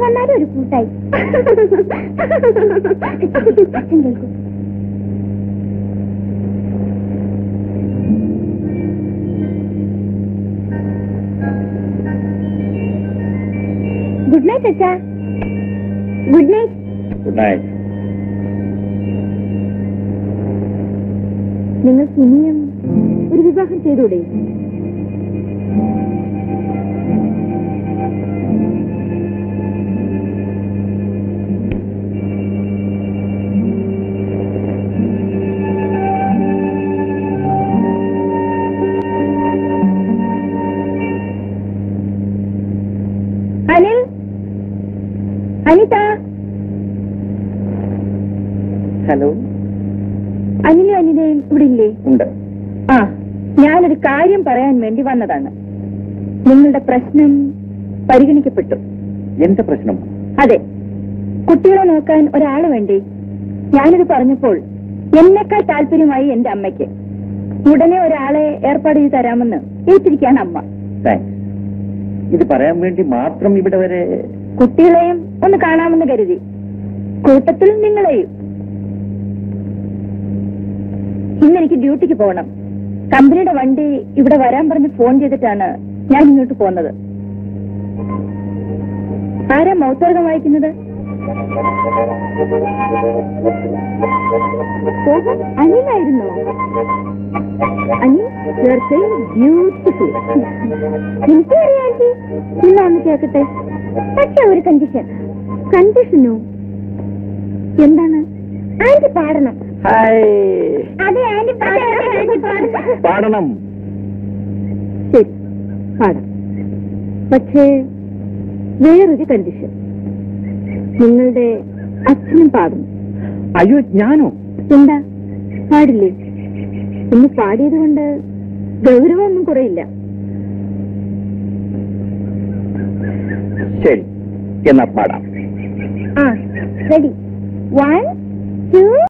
വന്നാലും ഒരു കൂട്ടായി അച്ഛൻ കേൾക്കും ഗുഡ് നൈറ്റ് അച്ഛാ ഗുഡ് നൈറ്റ് ഗുഡ് നൈറ്റ് നിങ്ങൾക്ക് ഇനിയും ഒരു വിവാഹം ചെയ്തൂടെ അനിൽ അനിത ഹലോ അനിലും അനിതയും ഇവിടെ ഇല്ലേ ഉണ്ട് ആ ഞാനൊരു കാര്യം പറയാൻ വേണ്ടി വന്നതാണ് നിങ്ങളുടെ പ്രശ്നം പരിഗണിക്കപ്പെട്ടു എന്റെ പ്രശ്നം അതെ കുട്ടികളെ നോക്കാൻ ഒരാള് വേണ്ടി ഞാനിത് പറഞ്ഞപ്പോൾ എന്നെക്കാൾ താല്പര്യമായി എന്റെ അമ്മയ്ക്ക് ഉടനെ ഒരാളെ ഏർപ്പാട് ചെയ്ത് തരാമെന്ന് ഏറ്റിരിക്കുകയാണ് അമ്മ താങ്ക്സ് ഇത് പറയാൻ വേണ്ടി മാത്രം ഇവിടെ വരെ കുട്ടികളെയും ഒന്ന് കാണാമെന്ന് കരുതി കൂട്ടത്തിൽ നിങ്ങളെയും ഇന്ന് എനിക്ക് ഡ്യൂട്ടിക്ക് പോകണം കമ്പനിയുടെ വണ്ടി ഇവിടെ വരാൻ പറഞ്ഞ് ഫോൺ ചെയ്തിട്ടാണ് ഞാൻ ഇങ്ങോട്ട് പോകുന്നത് ആരാ മൗത്തോർഗം വായിക്കുന്നത് ഓഹോ, അനിലായിരുന്നോ അനിൽ ബ്യൂട്ടിഫുൾ എനിക്കറിയാം ആന്റി ഇന്ന് ഒന്ന് കേൾക്കട്ടെ പക്ഷെ ഒരു കണ്ടീഷൻ കണ്ടീഷനോ എന്താണ് ആന്റി പാടണം ഹായ് അതെ ആന്റി പാടണം ശരി പാടാം പക്ഷേ വേറൊരു കണ്ടീഷൻ നിങ്ങളുടെ അച്ഛനും പാടുന്നു അയ്യോ ഞാനോ എന്താ പാടില്ലേ ഇന്ന് പാടിയത് കൊണ്ട് ഗൗരവമൊന്നും കുറയില്ല ശരി എന്നാ പാടാം ആ റെഡി വൺ ടു